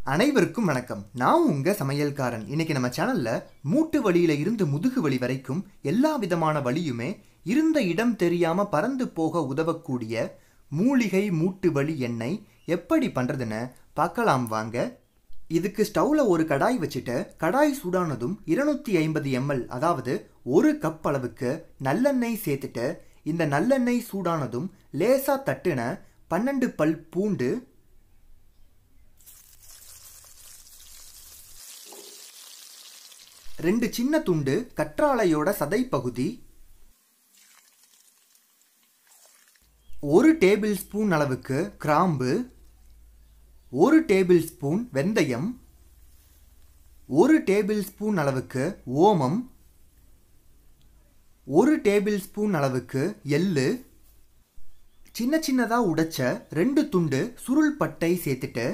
அனைவருக்கும் வணக்கம் நான் உங்க சமையல்காரன் இன்னைக்கு நம்ம சேனல்ல மூட்டு வலியில இருந்து முதுகு வலி வரைக்கும் எல்லா விதமான வலியுமே இருந்த இடம் தெரியாம பறந்து போக உதவக்கூடிய மூலிகை மூட்டு வலி எண்ணெய் எப்படி பண்றதுன்னு பார்க்கலாம் வாங்க இதுக்கு ஸ்டவ்ல ஒரு கடாய் வச்சுட்டு கடாய் சூடானதும் இருநூத்தி ஐம்பது எம்எல் அதாவது ஒரு கப் அளவுக்கு நல்லெண்ணெய் சேர்த்துட்டு இந்த நல்லெண்ணெய் சூடானதும் லேசா தட்டுன பன்னெண்டு பல் பூண்டு ரெண்டு சின்ன துண்டு கற்றாழையோட சதை பகுதி ஒரு டேபிள் ஸ்பூன் அளவுக்கு கிராம்பு ஒரு டேபிள் ஸ்பூன் வெந்தயம் ஒரு டேபிள் ஸ்பூன் அளவுக்கு ஓமம் ஒரு டேபிள் ஸ்பூன் அளவுக்கு எள்ளு சின்ன சின்னதா உடைச்ச ரெண்டு துண்டு சுருள் பட்டை சேர்த்துட்டு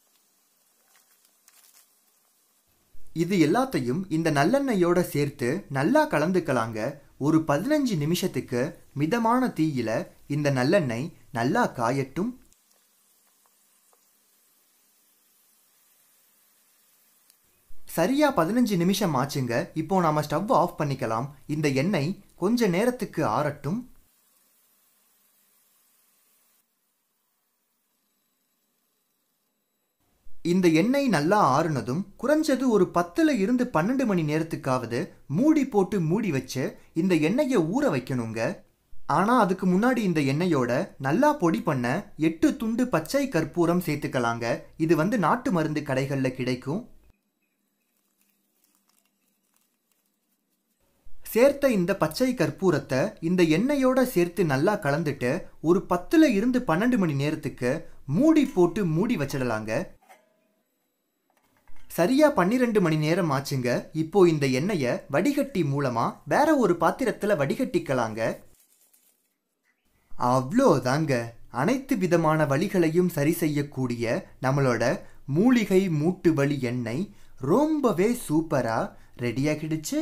இது எல்லாத்தையும் இந்த நல்லெண்ணெயோட சேர்த்து நல்லா கலந்துக்கலாங்க ஒரு பதினஞ்சு நிமிஷத்துக்கு மிதமான தீயில இந்த நல்லெண்ணெய் நல்லா காயட்டும் சரியா பதினஞ்சு நிமிஷம் ஆச்சுங்க இப்போ நாம ஸ்டவ் ஆஃப் பண்ணிக்கலாம் இந்த எண்ணெய் கொஞ்ச நேரத்துக்கு ஆறட்டும் இந்த எண்ணெய் நல்லா ஆறுனதும் குறைஞ்சது ஒரு பத்துல இருந்து பன்னெண்டு மணி நேரத்துக்காவது மூடி போட்டு மூடி வச்சு இந்த எண்ணெயை ஊற வைக்கணுங்க ஆனா அதுக்கு முன்னாடி இந்த எண்ணெயோட நல்லா பொடி பண்ண எட்டு துண்டு பச்சை கற்பூரம் சேர்த்துக்கலாங்க இது வந்து நாட்டு மருந்து கடைகள்ல கிடைக்கும் சேர்த்த இந்த பச்சை கற்பூரத்தை இந்த எண்ணெயோட சேர்த்து நல்லா கலந்துட்டு ஒரு பத்துல இருந்து பன்னெண்டு மணி நேரத்துக்கு மூடி போட்டு மூடி வச்சிடலாங்க சரியா பன்னிரெண்டு மணி நேரம் ஆச்சுங்க இப்போ இந்த எண்ணெயை வடிகட்டி மூலமா வேற ஒரு பாத்திரத்துல வடிகட்டிக்கலாங்க அவ்வளோதாங்க அனைத்து விதமான வலிகளையும் சரி செய்யக்கூடிய நம்மளோட மூலிகை மூட்டு வலி எண்ணெய் ரொம்பவே சூப்பரா ரெடியாகிடுச்சு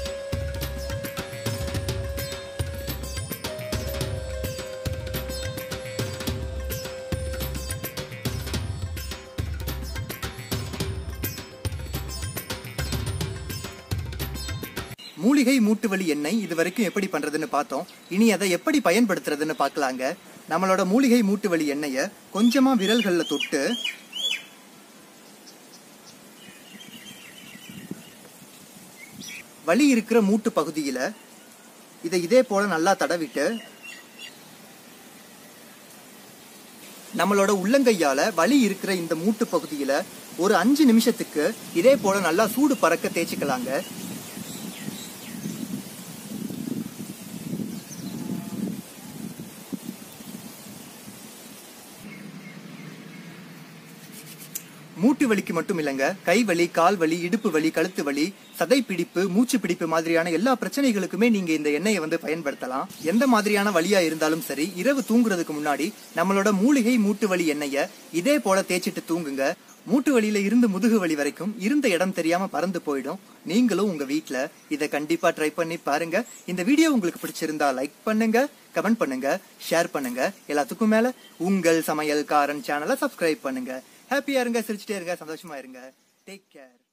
மூலிகை மூட்டு வலி எண்ணெய் இது வரைக்கும் எப்படி பண்றதுன்னு பார்த்தோம் இனி அதை எப்படி பயன்படுத்துறதுன்னு பார்க்கலாங்க நம்மளோட மூலிகை மூட்டு வலி எண்ணெயை கொஞ்சமா விரல்கள்ல தொட்டு வலி இருக்கிற மூட்டு பகுதியில இதை இதே போல நல்லா தடவிட்டு நம்மளோட உள்ளங்கையால வலி இருக்கிற இந்த மூட்டு பகுதியில ஒரு அஞ்சு நிமிஷத்துக்கு இதே போல நல்லா சூடு பறக்க தேய்ச்சிக்கலாங்க மூட்டு வலிக்கு மட்டும் இல்லைங்க கை வலி கால் வலி இடுப்பு வலி கழுத்து வலி சதை பிடிப்பு மூச்சு பிடிப்பு மாதிரியான எல்லா பிரச்சனைகளுக்குமே நீங்க இந்த எண்ணெயை வந்து பயன்படுத்தலாம் எந்த மாதிரியான வலியா இருந்தாலும் சரி இரவு தூங்குறதுக்கு முன்னாடி நம்மளோட மூலிகை மூட்டு வலி எண்ணெயை இதே போல தேய்ச்சிட்டு தூங்குங்க மூட்டு வலியில இருந்து முதுகு வலி வரைக்கும் இருந்த இடம் தெரியாம பறந்து போயிடும் நீங்களும் உங்க வீட்ல இதை கண்டிப்பா ட்ரை பண்ணி பாருங்க இந்த வீடியோ உங்களுக்கு பிடிச்சிருந்தா லைக் பண்ணுங்க கமெண்ட் பண்ணுங்க ஷேர் பண்ணுங்க எல்லாத்துக்கும் மேல உங்கள் சமையல்காரன் சேனலை சப்ஸ்கிரைப் பண்ணுங்க ஹாப்பியா இருங்க சிரிச்சுட்டே இருங்க சந்தோஷமா இருங்க டேக் கேர்